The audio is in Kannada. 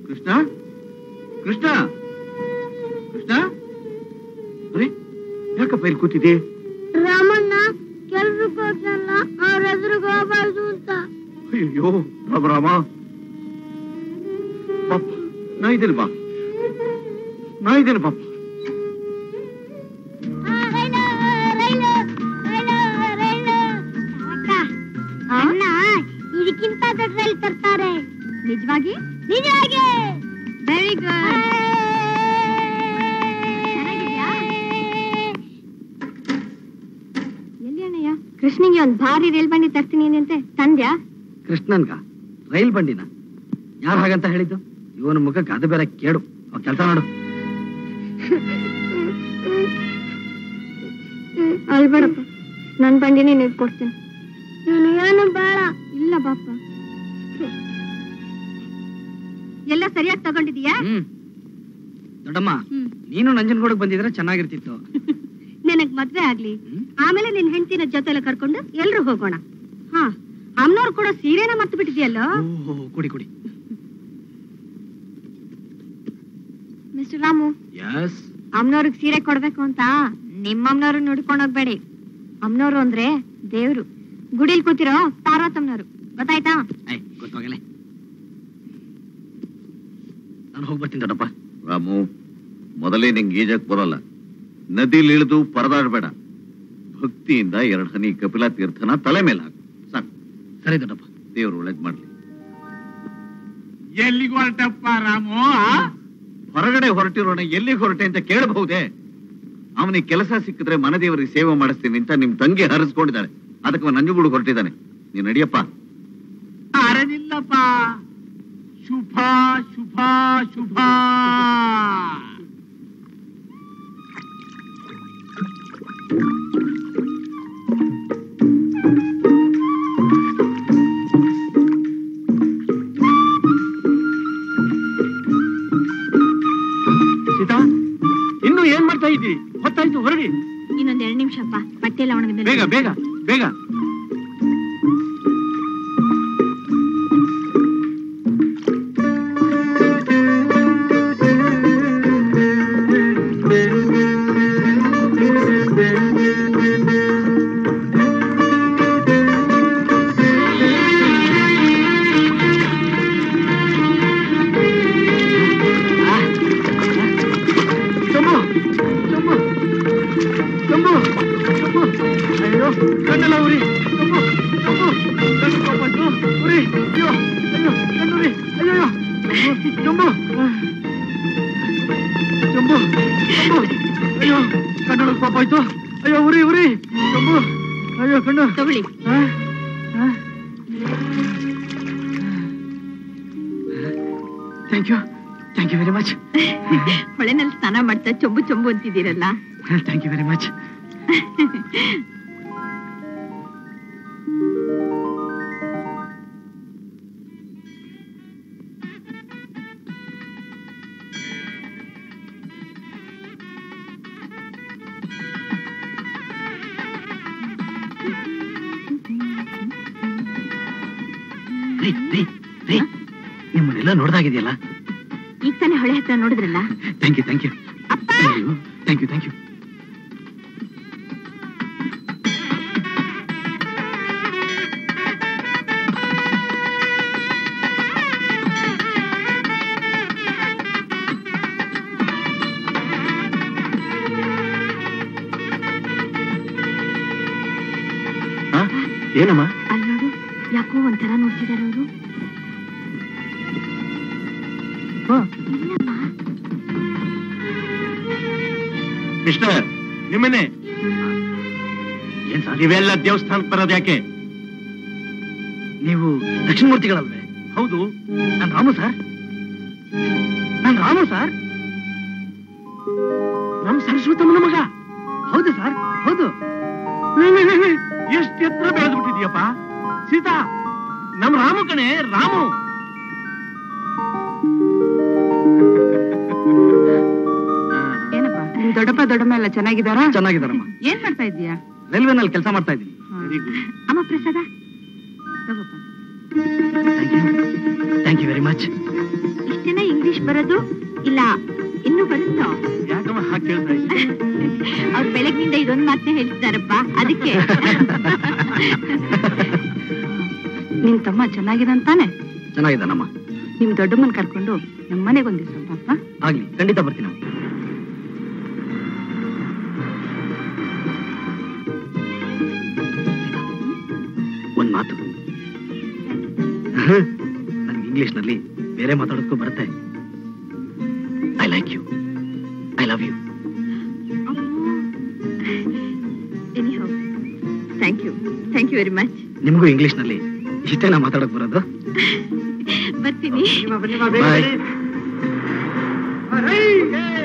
ಕೃಷ್ಣ ಕೃಷ್ಣ ಕೃಷ್ಣ ಅರೆ ಯಾಕಪ್ಪ ಇಲ್ಲಿ ಕೂತಿದ್ದೆ ರಾಮಣ್ಣ ಕೆಲ್ಸಕ್ಕೆ ಹೋಗ್ನಲ್ಲ ಅವ್ರ ಎದುರಿಗೆ ಹೋಗ್ಬಾರ್ದು ಅಂತ ಅಯ್ಯೋ ರಾಮ ರಾಮ ಪಾಪ ನಾ ಇದ್ದೇನೆ ಬಾ ನಾ ಇದ್ದೇನೆ ಪಾಪ ಅಣ್ಣ ಇದಕ್ಕಿಂತ ದೊಡ್ಡ ರೈಲ್ ತರ್ತಾರೆ ನಿಜವಾಗಿ ನಿಜವಾಗಿ ವೆರಿ ಗುಡ್ ಎಲ್ಲಿ ಅಣ್ಣಯ್ಯ ಕೃಷ್ಣಿಗೆ ಒಂದ್ ಭಾರಿ ರೈಲ್ ಬಂಡಿ ತರ್ತೀನಿ ಅಂತೆ ತಂದ್ಯಾ ಕೃಷ್ಣನ್ಗ ರೈಲ್ ಬಂಡಿನ ಯಾರು ಹಾಗಂತ ಹೇಳಿದ್ದು ಇವನ ಮುಖಕ್ಕೆ ಅದು ಬೇರೆ ಕೇಳು ಕೆಲಸ ಮಾಡು ಅಲ್ಬೇಡಪ್ಪ ನನ್ ಬಂಡಿನೇ ನೀವ್ ಕೊಡ್ತೀನಿ ಏನು ಬೇಡ ಇಲ್ಲ ಬಾಪ ಎಲ್ಲ ಸರಿಯಾಗಿ ತಗೊಂಡಿದೀಯಾ ಹ್ಮ್ ದೊಡ್ಡಮ್ಮ ಹ್ಮ್. ನೀನು ನಂಜನಗೂಡಕ್ ಬಂದಿದ್ರೆ ಚೆನ್ನಾಗಿರ್ತಿತ್ತು ನನಗ್ ಮದ್ವೆ ಆಗ್ಲಿ ಹ್ಮ್. ಆಮೇಲೆ ನಿನ್ ಹೆಂಡತಿನ ಜೊತೆಲೆ ಕರ್ಕೊಂಡು ಎಲ್ರು ಹೋಗೋಣ ಹಾ ಅಮ್ಮನವ್ರು ಕೂಡ ಸೀರೆನ ಮರ್ತು ಬಿಟ್ಟಿದ್ಯಲ್ಲೋ ಓ ಕುಡಿ ಕುಡಿ ಮಿಸ್ಟರ್ ರಾಮು ಯಸ್ ಅಮ್ಮನವ್ರಿಗೆ ಸೀರೆ ಕೊಡ್ಬೇಕು ಅಂತ ನಿಮ್ಮಮ್ಮನವ್ರು ನೋಡ್ಕೊಂಡ್ ಹೋಗ್ಬೇಡಿ ಅಮ್ಮನವ್ರು ಅಂದ್ರೆ ದೇವ್ರು ಗುಡಿಲ್ ಕೂತಿರೋ ಪಾರ್ವತಮ್ಮನವ್ರು ಗೊತ್ತಾಯ್ತಾ ಐ ಗೊತ್ತಾಗಲೇ ನಾನು ಹೋಗಿ ಬರ್ತೀನಿ ದೊಡ್ಡಪ್ಪ ರಾಮು ಮೊದಲೇ ನಿಂಗೆ ಈಜಕ್ ಬರೋಲ್ಲ ನದಿಲಿ ಇಳಿದು ಪರದಾಡಬೇಡ ಭಕ್ತಿಯಿಂದ ಎರಡು ಹನಿ ಕಪಿಲ ತೀರ್ಥನ ತಲೆ ಮೇಲೆ ಹಾಕು ಸಾಕು ಸರಿ ದೊಡ್ಡಪ್ಪ ದೇವ್ರು ಒಳ್ಳೇದ್ ಮಾಡ್ಲಿ ಎಲ್ಲಿಗೆ ಹೊರಟಪ್ಪ ರಾಮು ಆ? ಹೊರಗಡೆ ಹೊರಟಿರೋಣ ಎಲ್ಲಿಗೆ ಹೊರಟೆ ಅಂತ ಕೇಳಬಹುದೇ ಅವನಿಗೆ ಕೆಲಸ ಸಿಕ್ಕಿದ್ರೆ ಮನದೇವರಿಗೆ ಸೇವೆ ಮಾಡಿಸ್ತೀನಿ ಅಂತ ನಿಮ್ ತಂಗಿ ಹರಿಸ್ಕೊಂಡಿದ್ದಾಳೆ ಅದಕ್ಕೆ ಅವನು ನಂಜುಗೂಡು ಹೊರಟಿದ್ದಾನೆ ನೀನ್ ನಡಿಯಪ್ಪ ಅರನಿಲ್ಲಪ್ಪ ಶುಭ ಶುಭ ಶುಭ ಸೀತಾ ಇನ್ನು ಏನ್ ಮಾಡ್ತಾ ಇದ್ದಿ ಹೊತ್ತಾಯ್ತು ಹೊರಡಿ ಇನ್ನೊಂದ್ ಎರಡ್ ನಿಮಿಷ ಅಪ್ಪ ಬಟ್ಟೆ ಎಲ್ಲ ಒಣಗಿದ ಬೇಗ ಬೇಗ ಬೇಗ ಚಂಬು ಚಂಬು ಚಂಬು ಚಂಬು ಅಯ್ಯೋ ಕಣ್ಣೆಲ್ಲ ಉರಿ ಚಂಬು ಚಂಬು ಕಣ್ಣು ಪಾಪಟ್ಟು ಉರಿ ಅಯ್ಯೋ ಅಯ್ಯೋ ಕಣ್ಣು ಉರಿ ಅಯ್ಯೋ ಚಂಬು ಚಂಬು ಚಂಬು ಅಯ್ಯೋ ಕಣ್ಣೊಳಗೆ ಪಾಪ ಆಯ್ತು ಅಯ್ಯೋ ಉರಿ ಉರಿ ಚಂಬು ಅಯ್ಯೋ ಕಣ್ಣು ತಗೊಳ್ಳಿ thank you thank you very much ಹೊಳೆನಲ್ಲಿ ಸ್ನಾನ ಮಾಡ್ತಾ ಚೊಂಬು ಚೊಂಬು ಅಂತಿದ್ದೀರಲ್ಲ ಥ್ಯಾಂಕ್ ಯು ವೆರಿ ಮಚ್ ರೀ ರೀ ರೀ ನಿಮ್ಮನ್ನೆಲ್ಲ ನೋಡ್ದಾಗಿದೆಯಲ್ಲ ಈಗ ತಾನೇ ಹೊಳೆ ಹತ್ರ ನೋಡಿದ್ರಲ್ಲ thank you thank you thank you thank you ಏನಮ್ಮ ಅಲ್ಲಿ ನೋಡು ಯಾಕೋ ಒಂಥರ ನೋಡ್ತಿದಾರ ಅವರು ಇಲ್ಲಮ್ಮ ಮಿಸ್ಟರ್ ನಿಮ್ಮನೆ ಏನ್ ಸರ್ ನೀವೆಲ್ಲ ದೇವಸ್ಥಾನಕ್ಕೆ ಬರೋದು ಯಾಕೆ ನೀವು ದಕ್ಷಿಣಮೂರ್ತಿಗಳಲ್ವೇ ಹೌದು ನಾನ್ ರಾಮು ಸರ್ ನಾನ್ ರಾಮು ಸರ್ ನಮ್ ಸರಸ್ವತಮ್ಮನ ಮಗ ಹೌದು ಸರ್ ಹೌದು ಎಷ್ಟು ಎತ್ತರ ಬೆಳೆದು ಬಿಟ್ಟಿದ್ಯಪ್ಪ ಸೀತಾ ನಮ್ ರಾಮು ಕಣೆ ರಾಮು ಏನಪ್ಪ ನಿಮ್ ದೊಡ್ಡಪ್ಪ ದೊಡ್ಡಮ್ಮ ಎಲ್ಲ ಚೆನ್ನಾಗಿದ್ದಾರಾ ಚೆನ್ನಾಗಿದ್ದಾರಮ್ಮ ಏನ್ ಮಾಡ್ತಾ ಇದ್ದೀಯಾ ರೈಲ್ವೆನಲ್ಲಿ ಕೆಲಸ ಮಾಡ್ತಾ ಇದ್ದೀನಿ ವೆರಿ ಗುಡ್ ಅಮ್ಮ ಪ್ರಸಾದ ತಗೋಪ್ಪ thank you thank you very much ಇಷ್ಟ ಜನ ಇಂಗ್ಲಿಷ್ ಬರೋದು ಇಲ್ಲ ಇನ್ನೂ ಬರುತ್ತೋ ಯಾಕಮ್ಮ ಹಾಗೆ ಕೇಳ್ತಾ ಇದ್ದೀನಿ ಅವ್ರು ಬೆಳಗ್ನಿಂದ ಇದೊಂದ್ ಮಾತನ್ನ ಹೇಳ್ತಿದಾರಪ್ಪ ಅದಕ್ಕೆ ನಿನ್ ತಮ್ಮ ಚೆನ್ನಾಗಿದಂತಾನೆ ಚೆನ್ನಾಗಿದ್ದಾನಮ್ಮ ನಿಮ್ ದೊಡ್ಡಮ್ಮನ್ ಕರ್ಕೊಂಡು ನಮ್ ಮನೆಗೆ ಒಂದ್ ದಿವಸ ಪಾಪ ಆಗ್ಲಿ ಖಂಡಿತ ಬರ್ತೀನಿ ಒಂದ್ ಮಾತು ನನ್ಗೆ ಇಂಗ್ಲಿಷ್ ನಲ್ಲಿ ಬೇರೆ ಮಾತಾಡೋದಕ್ಕೂ ಬರುತ್ತೆ I like you I love you anyhow thank you thank you very much ನಿಮಗೂ ಇಂಗ್ಲಿಷ್ ನಲ್ಲಿ ಇಷ್ಟೇನಾ ಮಾತಾಡಕ್ ಬರೋದು ಬರ್ತೀನಿ ಬಾಯ್ Hey!